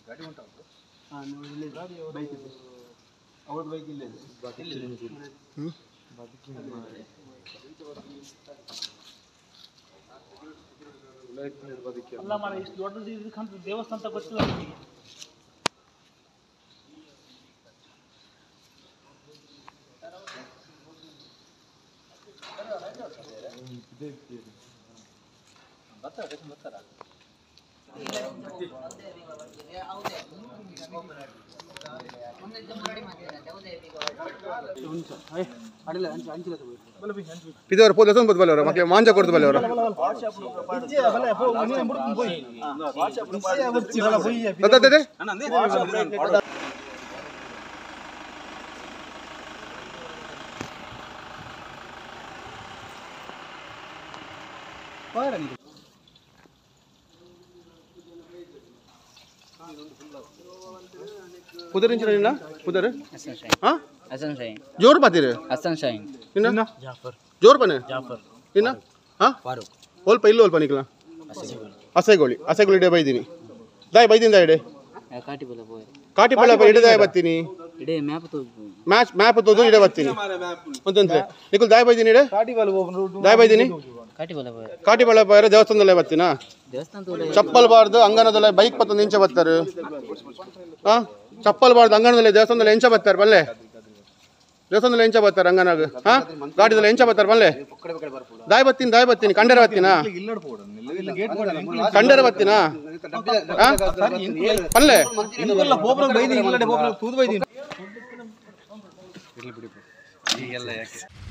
Bike ಇದೆ ಅವ್ರ bike ಇಲ್ಲೇ ಇದೆ ಅಲ್ಲ ಮಾಡ ಇಷ್ಟು ದೊಡ್ಡದು ಇದಕ್ಕಂತ ದೇವಸ್ಥಾನ ಅಂತ ಗೊತ್ತಿಲ್ಲ ನನಗೆ ಅಡಿಲ್ಲ ಅಂಚು ಅಂಚಿಲ್ಲ ತಗೋ ಪಿದವರು ಪೋದ ಬದ್ ಬಲ್ಲವರ ಮತ್ತೆ ಮಾಂಜ ಕೊಡ್ತು ಬಲ್ಲವರ ಅದೇ ಕುದರ್ ಇಂಚಿನ ನಿನ್ನ ಕುದರ್ ಹಸನ್ ಶೈನ್ ಹಾ ಹಸನ್ ಶೈನ್ ಜೋರ್ ಬಾತಿರ ಹಸನ್ ಶೈನ್ ಇನ್ನ ಜೋರ್ ಪನೆ ಇನ್ನ ಹಾ ಓಲ್ಪ ಇಲ್ಲ ಓಲ್ಪ ನಿಕ್ಲ ಹಸೆಗೋಳಿ ಹಸೆಗೋಳಿ ಇಡೆ ಬೈದಿನಿ ದಾಯ್ ಬೈದಿನ ದಾಯ್ ಇಡೆ ಕಾಟಿ ಬಲ ಪೋಯ್ ಕಾಟಿ ಪಳ್ಳ ಇಡೆ ದಾಯ್ ಬತ್ತೀನಿ ಇಡೇ ಮ್ಯಾಪ್ ತೋಜು ಮ್ಯಾಚ್ ಮ್ಯಾಪ್ ತೋದು ಇಡೆ ಬತ್ತೀನಿ ಅಂತಂದ್ರೆ ನಿಖಲ್ ದಾಯ್ ಬೈದಿನಿ ಇಡೆ ದಾಯ್ ಬೈದಿನಿ ಕಾಟಿ ಬಲ ಪೋಯ್ ಕಾಟಿ ಪಳ್ಳ ಬೈರ ದೇವಸ್ಥಾನದಲ್ಲೇ ಬತ್ತೀನಾ ದೇವಸ್ಥಾನ ತೋಲೆ ಚಪ್ಪಲ್ ಬಾರ್ದು ಅಂಗನದಲ್ಲ ಬೈಕ್ ಪತ್ತೊಂದು ಇಂಚ ಬರ್ತಾರೆ ಹಾ ಚಪ್ಪಲ್ ಬಾರ್ದು ಅಂಗನದಲ್ಲಿ ದೇವಸ್ಥಾನದಲ್ಲಿ ಎಂಚ ಬರ್ತಾರೆ ಬಲ್ಲೆ ದೇವಸ್ಥಾನದಲ್ಲಿ ಎಂಚ ಬರ್ತಾರೆ ಅಂಗನಾಗ ಹಾ ಗಾಡಿದಲ್ಲಿ ಎಂಚ ಬರ್ತಾರೆ ಬಲ್ಲೆ ದಾಯ್ ಬತ್ತೀನಿ ದಾಯ್ ಬತ್ತೀನಿ ಕಂಡರ ಬತ್ತೀನಾ ಕಂಡರ ಬತ್ತೀನಾ ಹಾ? ಪಲ್ಲೆ ಬೋಬ್ರ ಬೈದಿ ಇಲ್ಲ ಬೋಬ್ರ ತೂದು ಬೈದಿ